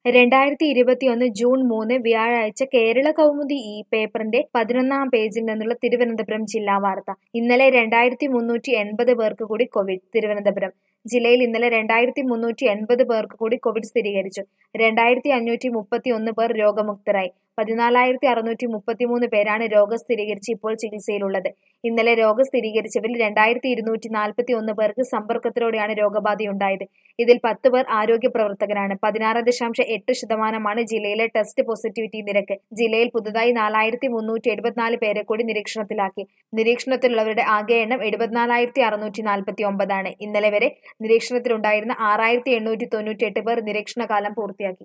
രണ്ടായിരത്തി ഇരുപത്തിയൊന്ന് ജൂൺ മൂന്ന് വ്യാഴാഴ്ച കേരള കൗമുദി ഈ പേപ്പറിന്റെ പതിനൊന്നാം പേജിൽ നിന്നുള്ള തിരുവനന്തപുരം ജില്ലാ വാർത്ത ഇന്നലെ രണ്ടായിരത്തി മുന്നൂറ്റി എൺപത് പേർക്ക് കൂടി കോവിഡ് തിരുവനന്തപുരം ജില്ലയിൽ ഇന്നലെ രണ്ടായിരത്തി മുന്നൂറ്റി എൺപത് പേർക്ക് കൂടി കോവിഡ് സ്ഥിരീകരിച്ചു രണ്ടായിരത്തി അഞ്ഞൂറ്റി മുപ്പത്തി ഒന്ന് പേർ രോഗമുക്തരായി പതിനാലായിരത്തി അറുന്നൂറ്റി മുപ്പത്തിമൂന്ന് പേരാണ് രോഗം സ്ഥിരീകരിച്ച് ഇപ്പോൾ ചികിത്സയിലുള്ളത് ഇന്നലെ രോഗം സ്ഥിരീകരിച്ചവരിൽ രണ്ടായിരത്തി ഇരുന്നൂറ്റി നാൽപ്പത്തി ഒന്ന് പേർക്ക് സമ്പർക്കത്തിലൂടെയാണ് രോഗബാധയുണ്ടായത് ഇതിൽ പത്ത് പേർ ആരോഗ്യ പ്രവർത്തകരാണ് പതിനാറ് ദശാംശം എട്ട് ശതമാനമാണ് ജില്ലയിലെ ടെസ്റ്റ് പോസിറ്റിവിറ്റി നിരക്ക് ജില്ലയിൽ പുതുതായി നാലായിരത്തി മുന്നൂറ്റി എഴുപത്തിനാല് പേരെ കൂടി നിരീക്ഷണത്തിലാക്കി നിരീക്ഷണത്തിലുള്ളവരുടെ ആകെ എണ്ണം എഴുപത്തിനാലായിരത്തി അറുന്നൂറ്റി നാൽപ്പത്തി ഒമ്പതാണ് ഇന്നലെ വരെ നിരീക്ഷണത്തിലുണ്ടായിരുന്ന ആറായിരത്തി എണ്ണൂറ്റി തൊണ്ണൂറ്റി എട്ട് പേർ നിരീക്ഷണകാലം പൂർത്തിയാക്കി